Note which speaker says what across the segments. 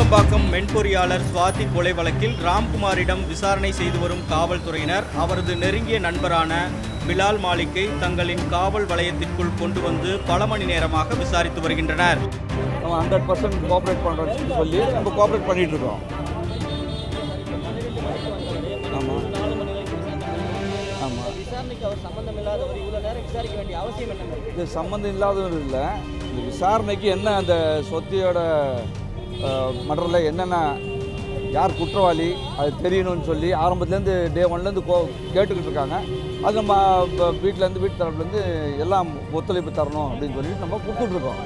Speaker 1: மீனம்பாக்கம் மென்பொறியாளர் சுவாதி கொலை வழக்கில் ராம்குமாரிடம் விசாரணை செய்து வரும் காவல்துறையினர் அவரது நெருங்கிய நண்பரான பிலால் மாலிக்கை தங்களின் காவல் வலயத்திற்குள் கொண்டு வந்து பல மணி நேரமாக விசாரித்து வருகின்றனர்
Speaker 2: நம்ம ஹண்ட்ரட் பர்சன்ட் கோஆப்ரேட் பண்ணுறோம்னு சொல்லி நம்ம கோஆப்ரேட் பண்ணிட்டு இருக்கோம் ஆமாம் ஆமாம்
Speaker 3: விசாரணைக்கு அவர் சம்பந்தம் இல்லாதவர் இவ்வளவு நேரம் விசாரிக்க வேண்டிய அவசியம் என்ன
Speaker 2: இது சம்மந்தம் இல்லாதவர் இல்லை இந்த விசாரணைக்கு என்ன அந்த சொத்தியோட மடரில் என்னென்ன யார் குற்றவாளி அது தெரியணும்னு சொல்லி ஆரம்பத்துலேருந்து டே ஒன்லேருந்து கோ கேட்டுக்கிட்டு இருக்காங்க அது நம்ம வீட்டிலேருந்து வீட்டு தரப்புலேருந்து எல்லாம் ஒத்துழைப்பு தரணும் அப்படின்னு சொல்லிட்டு நம்ம கொடுத்துட்ருக்கோம்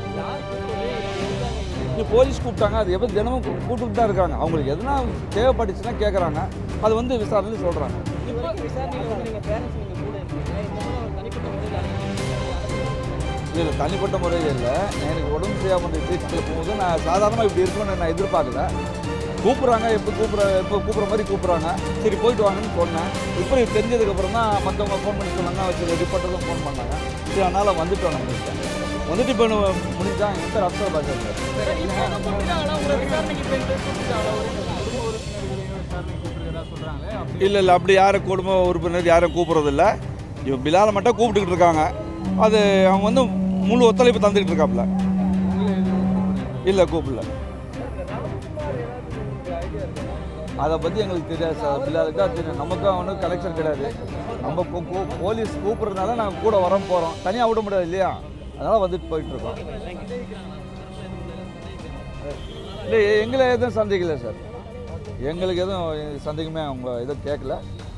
Speaker 2: இது போலீஸ் கூப்பிட்டாங்க அது எப்போ தினமும் கூ- கூப்பிட்டுட்டு தான் இருக்காங்க அவங்களுக்கு எதனா தேவைப்பட்டுச்சுன்னா கேட்குறாங்க அது வந்து விசாரணையில் சொல்கிறாங்க
Speaker 3: இது வரைக்கும் விசாரணையில் வந்து நீங்க பேரண்ட்ஸ் நீங்க கூட இருக்கீங்க இந்த மாதிரி ஒரு தனிப்பட்ட முறையில்
Speaker 2: இல்லை தனிப்பட்ட முறையில் இல்லை எனக்கு உடம்பு சரியாமல் இருந்த ட்ரீட்மெண்ட்டில் போகும்போது நான் சாதாரணமாக இப்படி இருக்கும்னு நான் எதிர்பார்க்கல கூப்பிட்றாங்க எப்போ கூப்பிட்ற எப்போ கூப்பிட்ற மாதிரி கூப்பிட்றாங்க சரி போயிட்டு வாங்கன்னு சொன்னேன் இப்போ இது தெரிஞ்சதுக்கப்புறம் தான் மற்றவங்க ஃபோன் பண்ணி சொன்னாங்க வச்சு ரிப்போர்ட்டரும் ஃபோன் பண்ணாங்க சரி அதனால் வந்துட்டோம் நம்ம கிட்ட. வந்துட்டு இப்போ முடிஞ்சா எங்கள் பேர் அப்சர் பாஷா சார் இல்லை இல்லை அப்படி யாரும் குடும்ப உறுப்பினர் யாரும் கூப்பிட்றதில்ல இப்போ பிலாலை மட்டும் கூப்பிட்டுக்கிட்டு இருக்காங்க அது அவங்க வந்து முழு ஒத்துழைப்பு தந்துக்கிட்டு இருக்காப்புல இல்லை கூப்பிடல அதை பற்றி எங்களுக்கு தெரியாது சார் பிலாலுக்கு அது தெரியும் நமக்கு ஒன்றும் கலெக்ஷன் கிடையாது நம்ம போ- போ- போலீஸ் கூப்பிட்றதுனால நாங்கள் கூட வர போகிறோம் தனியாக விட முடியாது இல்லையா அதனால் வந்துட்டு போயிட்டுருக்கோம் இல்லை எங்களை எதுவும் சந்தேகம் இல்லை சார் எங்களுக்கு எதுவும் சந்தேகமே அவங்க எதுவும் கேட்கல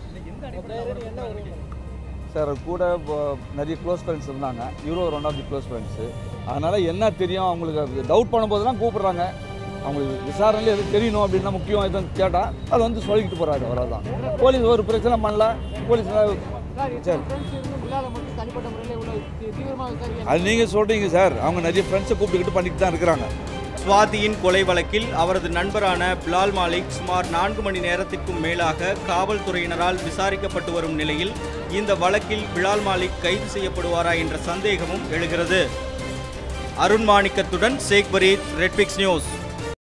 Speaker 2: சார் கூட இப்போ நிறைய க்ளோஸ் ஃப்ரெண்ட்ஸ் இருந்தாங்க இவரும் ஒரு one of the close friends அதனால் என்ன தெரியும் அவங்களுக்கு டவுட் பண்ணும்போதெல்லாம் கூப்பிட்றாங்க அவங்களுக்கு விசாரணையில் எது தெரியணும் அப்படின்னா முக்கியம் எதுவும் கேட்டால் அதை வந்து சொல்லிக்கிட்டு போகிறாரு அவ்வளோதான் போலீஸ் ஒரு பிரச்சனை பண்ணல போலீஸ் சரி
Speaker 3: தனிப்பட்ட முறையில் இவ்வளவு தீவிரமாக விசாரிக்க
Speaker 2: அது நீங்கள் சொல்கிறீங்க சார் அவங்க நிறைய ஃப்ரெண்ட்ஸை கூப்பிட்டுக்கிட்டு பண்ணிட்டு தான் இருக்கிறாங்க
Speaker 1: சுவாதியின் கொலை வழக்கில் அவரது நண்பரான பிலால் மாலிக் சுமார் நான்கு மணி நேரத்திற்கும் மேலாக காவல்துறையினரால் விசாரிக்கப்பட்டு வரும் நிலையில் இந்த வழக்கில் பிலால் மாலிக் கைது செய்யப்படுவாரா என்ற சந்தேகமும் எழுகிறது அருண் மாணிக்கத்துடன் ஷேக் பரீத் ரெட்பிக்ஸ் நியூஸ்